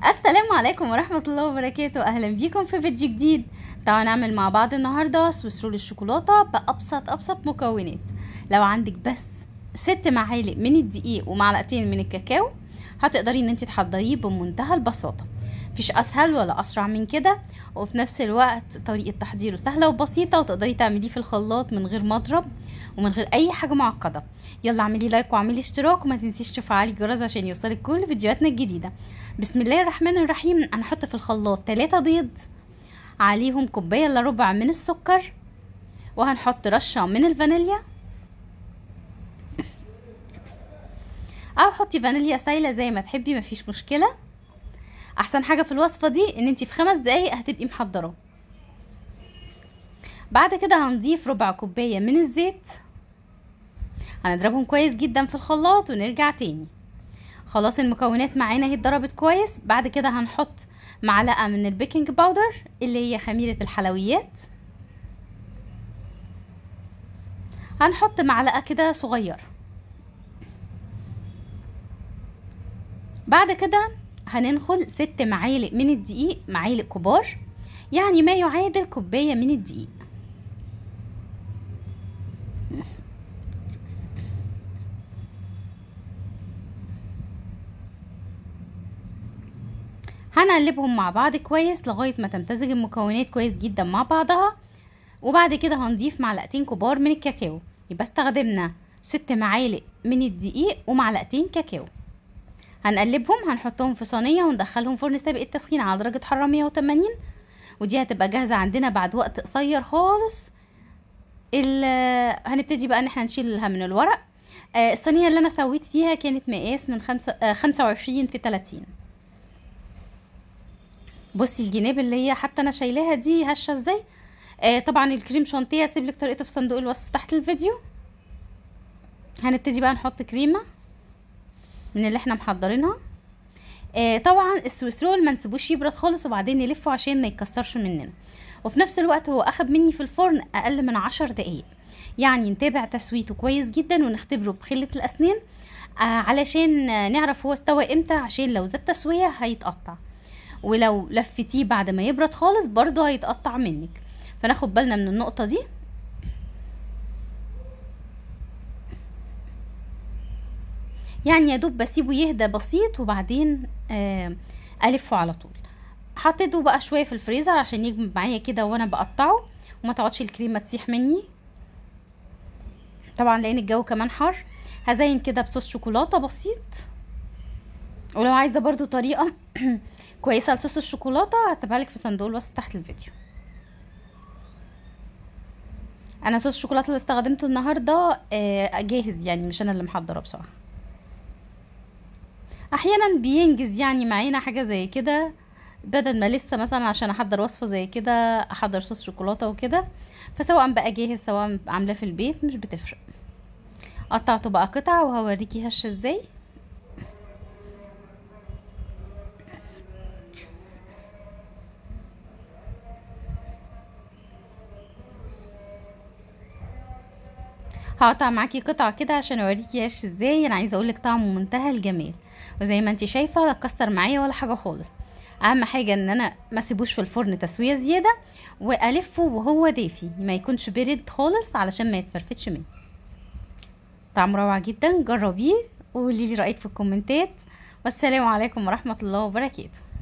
السلام عليكم ورحمة الله وبركاته أهلا بيكم في فيديو جديد تعالوا نعمل مع بعض النهاردة سويس رول الشوكولاتة بأبسط أبسط مكونات لو عندك بس ست معالق من الدقيق ومعلقتين من الكاكاو هتقدري ان انت تحضريه بمنتهى البساطة مفيش اسهل ولا اسرع من كده وفي نفس الوقت طريقة تحضيره سهلة وبسيطة وتقدري تعمليه في الخلاط من غير مضرب ومن غير اي حاجة معقدة يلا اعملي لايك واعملي اشتراك وما تنسيش تفعلي الجرس عشان يوصلك كل فيديوهاتنا الجديدة بسم الله الرحمن الرحيم انا هحط في الخلاط 3 بيض عليهم كوباية الا ربع من السكر وهنحط رشة من الفانيليا او حطي فانيليا سايله زي ما تحبي مفيش مشكله احسن حاجه في الوصفه دي ان انت في خمس دقايق هتبقي محضره بعد كده هنضيف ربع كوبايه من الزيت هنضربهم كويس جدا في الخلاط ونرجع تاني خلاص المكونات معانا اهي اتضربت كويس بعد كده هنحط معلقه من البيكنج باودر اللي هي خميره الحلويات هنحط معلقه كده صغيره بعد كده هننخل ست معالق من الدقيق معالق كبار يعني ما يعادل كوباية من الدقيق هنقلبهم مع بعض كويس لغاية ما تمتزج المكونات كويس جدا مع بعضها وبعد كده هنضيف معلقتين كبار من الكاكاو يبقى استخدمنا ست معالق من الدقيق ومعلقتين كاكاو هنقلبهم هنحطهم في صينيه وندخلهم فرن سابق التسخين على درجه حراره 180 ودي هتبقى جاهزه عندنا بعد وقت قصير خالص هنبتدي بقى ان احنا نشيلها من الورق آه الصينيه اللي انا سويت فيها كانت مقاس من خمسة آه خمسة وعشرين في تلاتين بصي الجناب اللي هي حتى انا شايلاها دي هشه ازاي آه طبعا الكريم شانتيه هسيب لك طريقته في صندوق الوصف تحت الفيديو هنبتدي بقى نحط كريمه من اللي احنا محضرينها آه طبعا السويس رول ما نسيبوش يبرد خالص وبعدين نلفه عشان ما يتكسرش مننا وفي نفس الوقت هو اخد مني في الفرن اقل من عشر دقايق يعني نتابع تسويته كويس جدا ونختبره بخلة الاسنان آه علشان نعرف هو استوى امتى عشان لو زاد تسوية هيتقطع ولو لفتيه بعد ما يبرد خالص برضه هيتقطع منك فناخد بالنا من النقطة دي يعني يا دوب بسيبه يهدى بسيط وبعدين آه الفه على طول حطيته بقى شويه في الفريزر عشان يجمد معايا كده وانا بقطعه وما تقعدش الكريمه تسيح مني طبعا لان الجو كمان حر هزين كده بصوص شوكولاته بسيط ولو عايزه برضو طريقه كويسه لصوص الشوكولاته هسيبها لك في صندوق الوصف تحت الفيديو انا صوص الشوكولاته اللي استخدمته النهارده آه جاهز يعني مش انا اللي محضره بصراحه احيانا بينجز يعني معانا حاجه زي كده بدل ما لسه مثلا عشان احضر وصفه زي كده احضر صوص شوكولاته وكده فسواء بقى جاهز سواء عاملاه في البيت مش بتفرق قطعته بقى قطع وهوريكي هش ازاي هقطع معاكي قطعه كده عشان اوريكي هش ازاي انا عايزه اقولك طعمه منتهى الجمال وزي ما انت شايفه لا كسر معايا ولا حاجه خالص اهم حاجه ان انا ما اسيبوش في الفرن تسويه زياده والفه وهو دافي ما يكونش برد خالص علشان ما يتفرفتش مني طعم روعه جدا جربيه وقولي لي رايك في الكومنتات والسلام عليكم ورحمه الله وبركاته